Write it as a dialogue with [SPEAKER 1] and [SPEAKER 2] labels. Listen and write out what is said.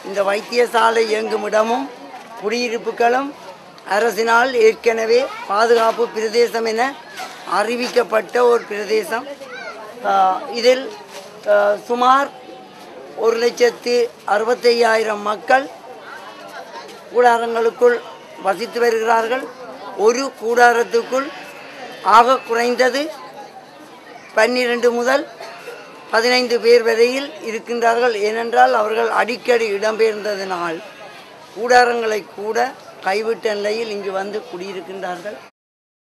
[SPEAKER 1] இந்த வைத்தியசாலை இயங்கும் இடமும் குடியிருப்புகளும் அரசினால் ஏற்கனவே பாதுகாப்பு பிரதேசம் என அறிவிக்கப்பட்ட ஒரு பிரதேசம் ஆஹ் இதில் ஆஹ் சுமார் ஒரு லட்சத்து அறுபத்தையாயிரம் மக்கள் கூடாரங்களுக்குள் வசித்து வருகிறார்கள் ஒரு கூடாரத்துக்குள் ஆக குறைந்தது பன்னிரண்டு முதல் பதினைந்து பேர் வரையில் இருக்கின்றார்கள் ஏனென்றால் அவர்கள் அடிக்கடி இடம்பெயர்ந்ததினால் கூடாரங்களை கூட கைவிட்ட நிலையில் இங்கு வந்து குடியிருக்கின்றார்கள்